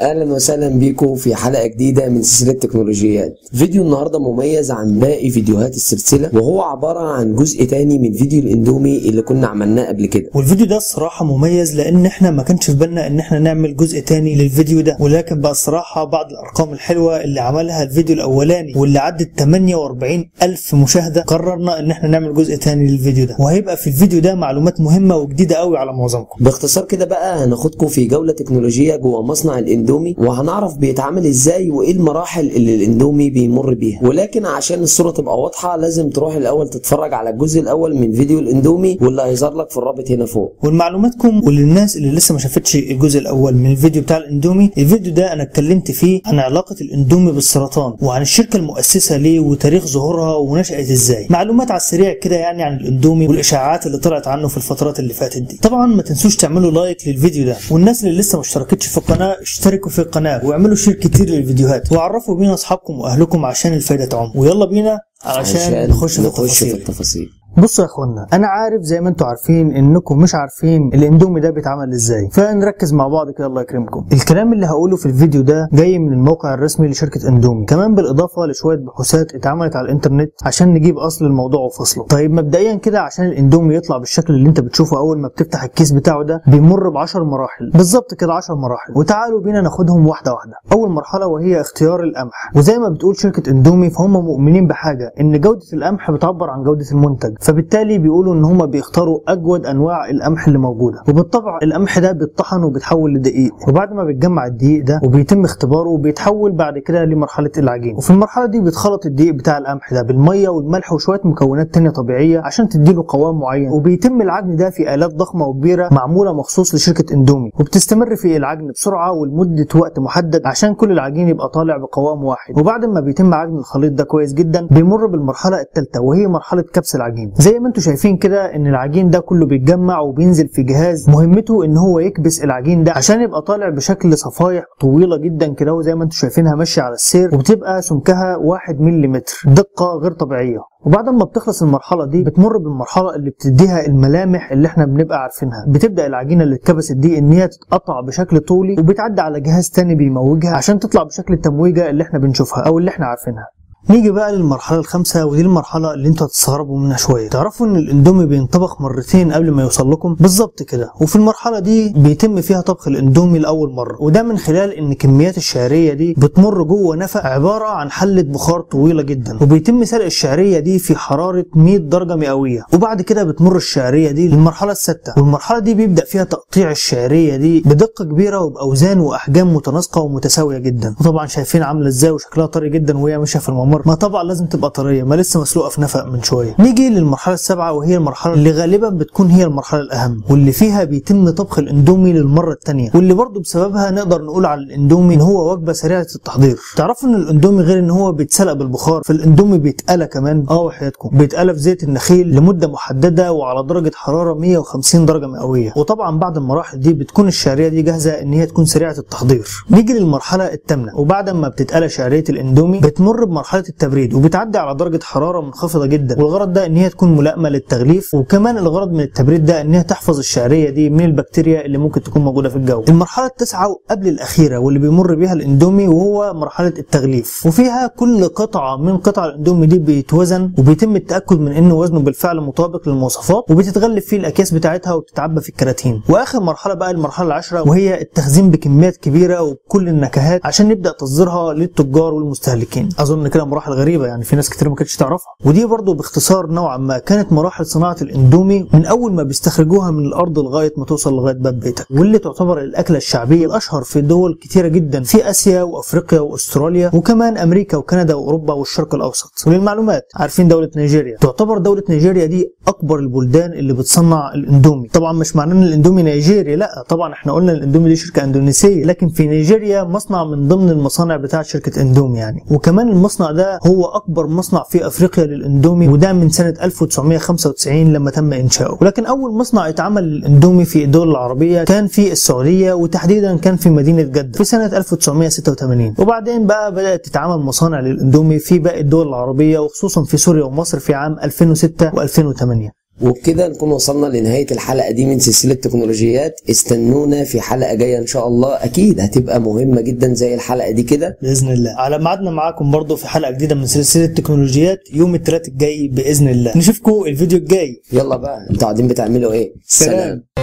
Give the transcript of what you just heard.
اهلا وسهلا بيكم في حلقه جديده من سلسله تكنولوجيات فيديو النهارده مميز عن باقي فيديوهات السلسله وهو عباره عن جزء تاني من فيديو الاندومي اللي كنا عملناه قبل كده والفيديو ده الصراحة مميز لأن احنا ما كانش في بالنا إن احنا نعمل جزء تاني للفيديو ده ولكن بقى الصراحة بعد الأرقام الحلوة اللي عملها الفيديو الأولاني واللي عدت 48 ألف مشاهدة قررنا إن احنا نعمل جزء تاني للفيديو ده وهيبقى في الفيديو ده معلومات مهمة وجديدة قوي على معظمكم باختصار كده بقى هناخدكم في جوله تكنولوجيه جوه مصنع الاندومي وهنعرف بيتعمل ازاي وايه المراحل اللي الاندومي بيمر بيها ولكن عشان الصوره تبقى واضحه لازم تروح الاول تتفرج على الجزء الاول من فيديو الاندومي واللي هيظهر لك في الرابط هنا فوق ولمعلوماتكم وللناس اللي لسه ما شافتش الجزء الاول من الفيديو بتاع الاندومي الفيديو ده انا اتكلمت فيه عن علاقه الاندومي بالسرطان وعن الشركه المؤسسه ليه وتاريخ ظهورها ونشات ازاي معلومات على السريع كده يعني عن الاندومي والاشاعات اللي طلعت عنه في الفترات اللي فاتت دي طبعا ما تنسوش تعملوا لايك للفيديو ده والناس اللي لسه ما اشتركتش في القناه اشتركوا في القناه واعملوا شير كتير للفيديوهات وعرفوا بينا اصحابكم واهلكم عشان الفايده تعم ويلا بينا علشان نخش في نخش في التفاصيل التفاصيل بصوا يا اخوانا انا عارف زي ما انتم عارفين انكم مش عارفين الاندومي ده بيتعمل ازاي فنركز مع بعض كده الله يكرمكم الكلام اللي هقوله في الفيديو ده جاي من الموقع الرسمي لشركه اندومي كمان بالاضافه لشويه بحوثات اتعملت على الانترنت عشان نجيب اصل الموضوع وفصله طيب مبدئيا كده عشان الاندومي يطلع بالشكل اللي انت بتشوفه اول ما بتفتح الكيس بتاعه ده بيمر ب 10 مراحل بالظبط كده 10 مراحل وتعالوا بينا ناخدهم واحده واحده اول مرحله وهي اختيار القمح وزي ما بتقول شركه اندومي فهم مؤمنين بحاجه ان جوده القمح بتعبر عن جوده المنتج فبالتالي بيقولوا ان هم بيختاروا اجود انواع القمح اللي موجوده وبالطبع القمح ده بيتطحن وبيتحول لدقيق وبعد ما بيتجمع الدقيق ده وبيتم اختباره بيتحول بعد كده لمرحله العجين وفي المرحله دي بيتخلط الدقيق بتاع القمح ده بالميه والملح وشويه مكونات تانية طبيعيه عشان تديله قوام معين وبيتم العجن ده في الات ضخمه وكبيره معموله مخصوص لشركه اندومي وبتستمر في العجن بسرعه ولمده وقت محدد عشان كل العجين يبقى طالع بقوام واحد وبعد ما بيتم عجن الخليط ده كويس جدا بيمر بالمرحله الثالثه وهي مرحله كبس العجين زي ما انتم شايفين كده ان العجين ده كله بيتجمع وبينزل في جهاز مهمته ان هو يكبس العجين ده عشان يبقى طالع بشكل صفايح طويله جدا كده وزي ما انتم شايفينها ماشيه على السير وبتبقى سمكها 1 ملم دقه غير طبيعيه وبعد ما بتخلص المرحله دي بتمر بالمرحله اللي بتديها الملامح اللي احنا بنبقى عارفينها بتبدا العجينه اللي اتكبست دي ان هي تتقطع بشكل طولي وبتعدي على جهاز تاني بيموجها عشان تطلع بشكل التمويجه اللي احنا بنشوفها او اللي احنا عارفينها نيجي بقى للمرحلة الخامسة ودي المرحلة اللي انتوا هتستغربوا منها شوية تعرفوا ان الاندومي بينطبخ مرتين قبل ما يوصل لكم بالظبط كده وفي المرحلة دي بيتم فيها طبخ الاندومي لأول مرة وده من خلال ان كميات الشعرية دي بتمر جوه نفق عبارة عن حلة بخار طويلة جدا وبيتم سلق الشعرية دي في حرارة 100 درجة مئوية وبعد كده بتمر الشعرية دي للمرحلة السادسة والمرحلة دي بيبدأ فيها تقطيع الشعرية دي بدقة كبيرة وبأوزان وأحجام متناسقة ومتساوية جدا وطبعا شايفين عاملة ازاي وشكلها طري جدا وهي ماشية في الممر ما طبعا لازم تبقى طريه ما لسه مسلوقه في نفق من شويه نيجي للمرحله السابعه وهي المرحله اللي غالبا بتكون هي المرحله الاهم واللي فيها بيتم طبخ الاندومي للمره الثانيه واللي برضه بسببها نقدر نقول على الاندومي ان هو وجبه سريعه التحضير تعرفوا ان الاندومي غير ان هو بيتسلق بالبخار فالاندومي بيتقلى كمان اه وحياتكم بيتقلى في زيت النخيل لمده محدده وعلى درجه حراره 150 درجه مئويه وطبعا بعد المراحل دي بتكون الشعريه دي جاهزه ان هي تكون سريعه التحضير نيجي للمرحله الثامنه وبعد ما بتتقلى شعريه الاندومي بتمر بمرحله التبريد وبتعدي على درجه حراره منخفضه جدا والغرض ده ان هي تكون ملائمه للتغليف وكمان الغرض من التبريد ده ان هي تحفظ الشعريه دي من البكتيريا اللي ممكن تكون موجوده في الجو المرحله التاسعه وقبل الاخيره واللي بيمر بيها الاندومي وهو مرحله التغليف وفيها كل قطعه من قطع الاندومي دي بيتوزن وبيتم التاكد من ان وزنه بالفعل مطابق للمواصفات وبتتغلف فيه الاكياس بتاعتها وبتتعبى في الكراتين واخر مرحله بقى المرحله العاشره وهي التخزين بكميات كبيره وبكل النكهات عشان نبدا تصديرها للتجار والمستهلكين اظن كده مراحل غريبه يعني في ناس كتير ما كانتش تعرفها ودي برضو باختصار نوعا ما كانت مراحل صناعه الاندومي من اول ما بيستخرجوها من الارض لغايه ما توصل لغايه باب بيتك واللي تعتبر الاكله الشعبيه الاشهر في دول كتيره جدا في اسيا وافريقيا واستراليا وكمان امريكا وكندا واوروبا والشرق الاوسط وللمعلومات عارفين دوله نيجيريا تعتبر دوله نيجيريا دي اكبر البلدان اللي بتصنع الاندومي طبعا مش معناه ان الاندومي نيجيري لا طبعا احنا قلنا الاندومي دي شركه اندونيسيه لكن في نيجيريا مصنع من ضمن المصانع بتاعه شركه اندومي يعني وكمان المصنع ده هو اكبر مصنع في افريقيا للاندومي وده من سنه 1995 لما تم انشاؤه ولكن اول مصنع اتعمل للاندومي في الدول العربيه كان في السعوديه وتحديدا كان في مدينه جده في سنه 1986 وبعدين بقى بدات تتعمل مصانع للاندومي في باقي الدول العربيه وخصوصا في سوريا ومصر في عام 2006 و2008 وبكده نكون وصلنا لنهاية الحلقة دي من سلسلة تكنولوجيات استنونا في حلقة جاية ان شاء الله اكيد هتبقى مهمة جدا زي الحلقة دي كده باذن الله على ميعادنا معاكم برضو في حلقه جديده من سلسله تكنولوجيات يوم الثلاث الجاي باذن الله نشوفكم الفيديو الجاي يلا بقى انتوا قاعدين بتعملوا ايه سلام.